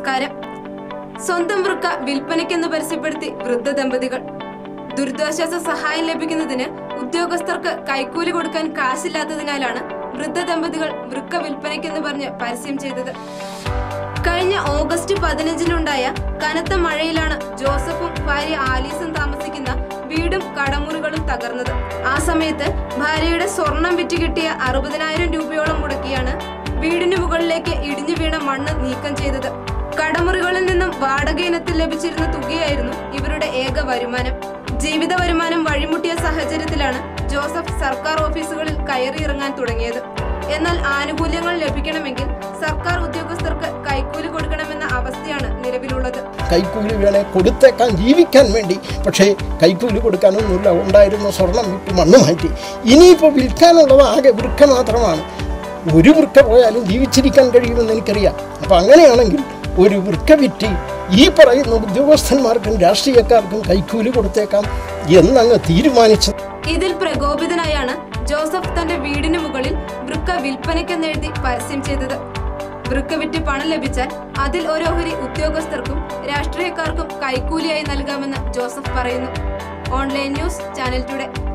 നമസ്കാരം സ്വന്തം വൃക്ക വിൽപ്പനയ്ക്കെന്ന് പരസ്യപ്പെടുത്തി വൃദ്ധ ദമ്പതികൾ ദുരിതാശ്വാസ സഹായം ലഭിക്കുന്നതിന് ഉദ്യോഗസ്ഥർക്ക് കൈക്കൂലി കൊടുക്കാൻ കാശില്ലാത്തതിനാലാണ് വൃദ്ധ ദമ്പതികൾ വൃക്ക വിൽപ്പനയ്ക്കെന്ന് പറഞ്ഞ് പരസ്യം ചെയ്തത് കഴിഞ്ഞ ഓഗസ്റ്റ് പതിനഞ്ചിനുണ്ടായ കനത്ത മഴയിലാണ് ജോസഫും ഭാര്യ ആലീസും താമസിക്കുന്ന വീടും കടമുറികളും തകർന്നത് ആ സമയത്ത് ഭാര്യയുടെ സ്വർണം വിറ്റ് കിട്ടിയ അറുപതിനായിരം രൂപയോളം മുടക്കിയാണ് വീടിന് മുകളിലേക്ക് ഇടിഞ്ഞു വീണ മണ്ണ് നീക്കം ചെയ്തത് കടമുറികളിൽ നിന്നും വാടക ഇനത്തിൽ ലഭിച്ചിരുന്ന തുകയായിരുന്നു ഇവരുടെ ഏക വരുമാനം ജീവിത വരുമാനം വഴിമുട്ടിയ സാഹചര്യത്തിലാണ് ജോസഫ് സർക്കാർ ഓഫീസുകളിൽ കയറിയിറങ്ങാൻ തുടങ്ങിയത് എന്നാൽ ആനുകൂല്യങ്ങൾ ലഭിക്കണമെങ്കിൽ സർക്കാർ ഉദ്യോഗസ്ഥർക്ക് കൈക്കൂലി കൊടുക്കണമെന്ന അവസ്ഥയാണ് നിലവിലുള്ളത് കൈക്കൂലി വേണേ കൊടുത്തേക്കാൻ ജീവിക്കാൻ വേണ്ടി പക്ഷേ കൈക്കൂലി കൊടുക്കാനൊന്നുമില്ല ഉണ്ടായിരുന്ന സ്വർണം വിറ്റ് മണ്ണ് മാറ്റി ഇനിയിപ്പോൾ വിൽക്കാനുള്ളത് ആകെ വൃക്ക മാത്രമാണ് ഒരു വൃക്ക പോയാലും ജീവിച്ചിരിക്കാൻ കഴിയുമെന്ന് എനിക്കറിയാം അപ്പം അങ്ങനെയാണെങ്കിൽ ഒരു വൃക്ക വിറ്റ് ഈ പറയുന്ന ഉദ്യോഗസ്ഥന്മാർക്കും രാഷ്ട്രീയക്കാർക്കും കൈക്കൂലി കൊടുത്തേക്കാം എന്നങ്ങ് തീരുമാനിച്ചത് ഇതിൽ പ്രകോപിതനായാണ് ജോസഫ് തന്റെ വീടിന് മുകളിൽ വൃക്ക വിൽപ്പനയ്ക്കെന്നെഴുതി പരസ്യം ചെയ്തത് വൃക്ക വിറ്റ് പണം ലഭിച്ചാൽ അതിൽ ഓരോഹരി ഉദ്യോഗസ്ഥർക്കും രാഷ്ട്രീയക്കാർക്കും കൈക്കൂലിയായി നൽകാമെന്ന് ജോസഫ് പറയുന്നു ഓൺലൈൻ ന്യൂസ് ചാനൽ ടുഡേ